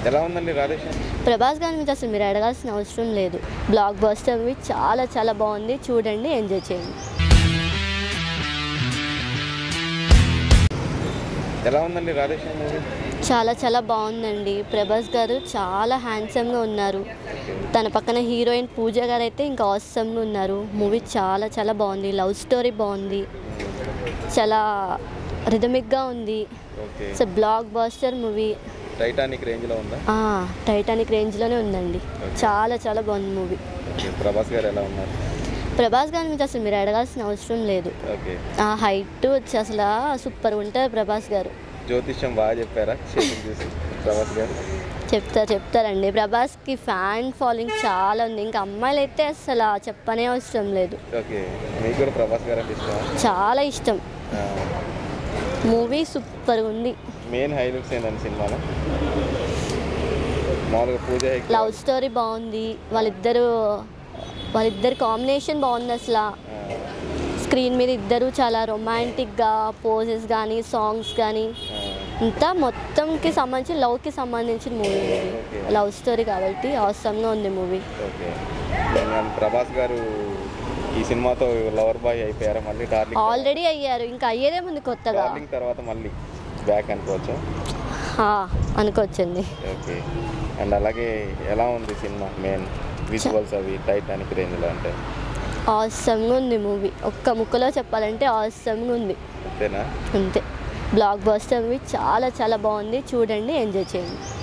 ఎలా ఉందండి రాధేశ్యామ్ ప్రభాస్ గారి గురించి అసలు మీరు అడగాల్సిన అవసరం లేదు బ్లాక్ బస్టర్ మూవీ చాలా చాలా బాగుంది చూడండి ఎంజాయ్ చేయండి ఎలా ఉందండి రాధేశ్యామ్ మూవీ చాలా చాలా బాగుందండి ప్రభాస్ గారు చాలా హ్యాండ్సమ్గా ఉన్నారు తన పక్కన హీరోయిన్ పూజ గారు అయితే ఇంకా అవసరంగా ఉన్నారు మూవీ చాలా చాలా బాగుంది లవ్ స్టోరీ బాగుంది చాలా రిథమిక్గా ఉంది okay so blockbuster movie Titanic రేంజ్లో ఉందా టైటానిక్ రేంజ్లోనే ఉందండి చాలా చాలా బాగుంది మూవీ ఓకే ప్రభాస్ గారు ఎలా ఉన్నారు ప్రభాస్ గారి గురించి అసలు మీరు అడగాల్సిన అవసరం లేదు ఓకే ఆ హైట్ వచ్చి అసలు సూపర్ ఉంటారు ప్రభాస్ గారు జ్యోతిష్యం బాగా చెప్పారా చేతులు చూసి ప్రభాస్ గారు చెప్తారు చెప్తారండి ప్రభాస్కి ఫ్యాన్ ఫాలోయింగ్ చాలా ఉంది ఇంకా అమ్మాయిలు అయితే అసలు చెప్పనే అవసరం లేదు ఓకే మీకు కూడా ప్రభాస్ గారు అంటే ఇష్టమా చాలా ఇష్టం మూవీ సూపర్ ఉంది మెయిన్ హైలైట్స్ ఏంటండి సినిమాలో మామూలుగా పూజ హెగ్డే- లవ్ స్టోరీ బాగుంది వాళ్ళిద్దరు వాళ్ళిద్దరు కాంబినేషన్ బాగుంది అసలు ఆ, స్క్రీన్ మీద ఇద్దరు చాలా రొమాంటిక్గా పోజెస్ కానీ సాంగ్స్ కానీ ఆ, అంతా మొత్తంకి సంబంధించి లవ్కి సంబంధించిన మూవీ Okay. లవ్ స్టోరీ కాబట్టి అవసరంగా ఉంది మూవీ ఓకే ఇంకా ప్రభాస్ గారు ఈ సినిమాతో లవర్ బాయ్ అయిపోయారా మళ్ళీ డార్లింగ్ ఆల్రెడీ అయ్యారు ఇంకా అయ్యేదే ముందు కొత్తగా డార్లింగ్ తర్వాత మళ్ళీ బ్యాక్ అనుకోవచ్చు ఆ, అనుకోవచ్చండి ఓకే అండ్ అలాగే ఎలా ఉంది సినిమా మెయిన్ విజువల్స్ అవి టైటానిక్ రేంజ్లో అంటే అవసరంగా ఉంది మూవీ ఒక్క ముక్కలో చెప్పాలంటే అవసరంగా ఉంది అంతేనా అంతే బ్లాక్ బస్టర్ మూవీ చాలా చాలా బాగుంది చూడండి ఎంజాయ్ చేయండి